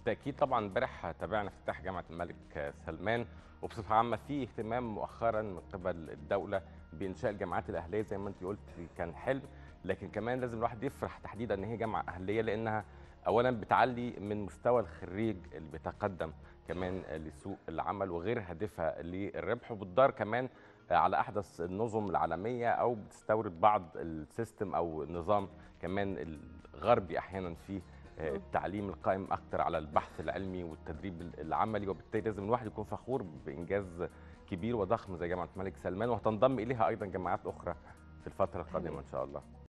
بالتاكيد طبعا امبارح تابعنا افتتاح جامعه الملك سلمان وبصفه عامه في اهتمام مؤخرا من قبل الدوله بانشاء الجامعات الاهليه زي ما انت قلت كان حلم لكن كمان لازم الواحد يفرح تحديدا ان هي جامعه اهليه لانها اولا بتعلي من مستوى الخريج اللي بيتقدم كمان لسوق العمل وغير هادفه للربح وبتدار كمان على احدث النظم العالميه او بتستورد بعض السيستم او النظام كمان الغربي احيانا في التعليم القائم اكثر على البحث العلمي والتدريب العملي وبالتالي لازم الواحد يكون فخور بانجاز كبير وضخم زي جامعه الملك سلمان وهتنضم اليها ايضا جامعات اخرى في الفتره القادمه ان شاء الله